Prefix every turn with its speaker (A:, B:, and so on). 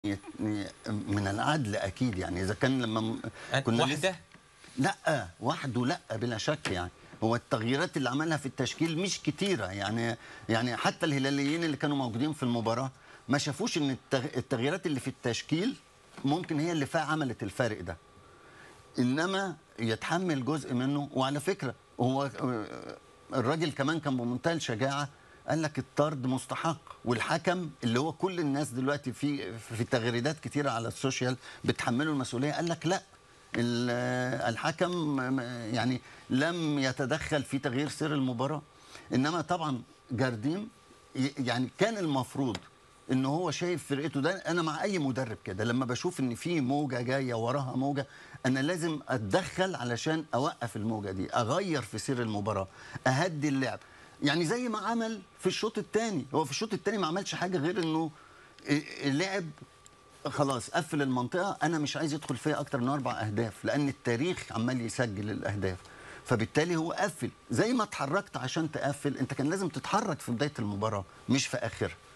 A: من العدل اكيد يعني اذا كان لما م-
B: كنا
A: لسه-
B: وحده
A: لا وحده لا بلا شك يعني هو التغييرات اللي عملها في التشكيل مش كتيره يعني يعني حتى الهلاليين اللي كانوا موجودين في المباراه ما شافوش ان التغ- التغييرات اللي في التشكيل ممكن هي اللي فا عملت الفارق ده انما يتحمل جزء منه وعلى فكره هو آه، الراجل كمان كان بمنتهى الشجاعه قال لك الطرد مستحق والحكم اللي هو كل الناس دلوقتي في في تغريدات كتيره على السوشيال بتحمله المسؤوليه قال لك لا ال- آه، الحكم م- يعني لم يتدخل في تغيير سير المباراه انما طبعا جارديم ي- يعني كان المفروض ان هو شايف فرقته ده انا مع اي مدرب كده لما بشوف ان في موجه جايه وراها موجه انا لازم اتدخل علشان اوقف الموجه دي اغير في سير المباراه اهدي اللعب يعني زي ما عمل في الشوط الثاني هو في الشوط الثاني ما عملش حاجه غير انه لعب خلاص قفل المنطقه انا مش عايز يدخل فيها اكتر من اربع اهداف لان التاريخ عمال يسجل الاهداف فبالتالي هو قفل زي ما اتحركت عشان تقفل انت كان لازم تتحرك في بدايه المباراه مش في اخرها